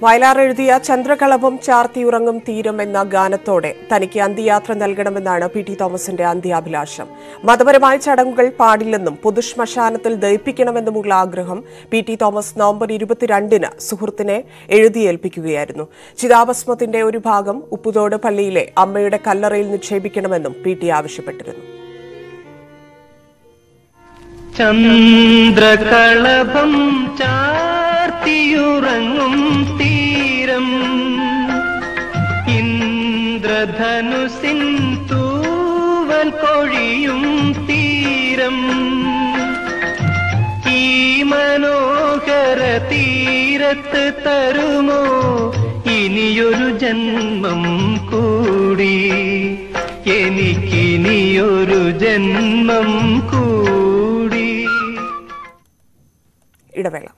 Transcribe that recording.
വയലാർ എഴുതിയ ചന്ദ്രകളഭം ചാർത്തിയുറങ്ങും തീരം എന്ന ഗാനത്തോടെ തനിക്ക് അന്ത്യയാത്ര നൽകണമെന്നാണ് പി ടി തോമസിന്റെ അന്ത്യാഭിലാഷം മതപരമായ ചടങ്ങുകൾ പാടില്ലെന്നും പൊതുശ്മശാനത്തിൽ ദയിപ്പിക്കണമെന്നുമുള്ള ആഗ്രഹം പി ടി തോമസ് നവംബർ ഇരുപത്തിരണ്ടിന് സുഹൃത്തിനെ എഴുതിയേൽപ്പിക്കുകയായിരുന്നു ചിതാഭസ്മത്തിന്റെ ഒരു ഭാഗം ഉപ്പുതോട് പള്ളിയിലെ അമ്മയുടെ കല്ലറയിൽ നിക്ഷേപിക്കണമെന്നും പി ടി ആവശ്യപ്പെട്ടിരുന്നു ചന്ദ്രകളഭം ചാർത്തിയുറങ്ങും തീരം ഇന്ദ്രധനുസിൻ തൂവൽ കൊഴിയും തീരം ഈ മനോഹര തീരത്ത് തരുമോ ഇനിയൊരു ജന്മം കൂടി എനിക്കിനിയൊരു ജന്മം കൂടി ഇടവേള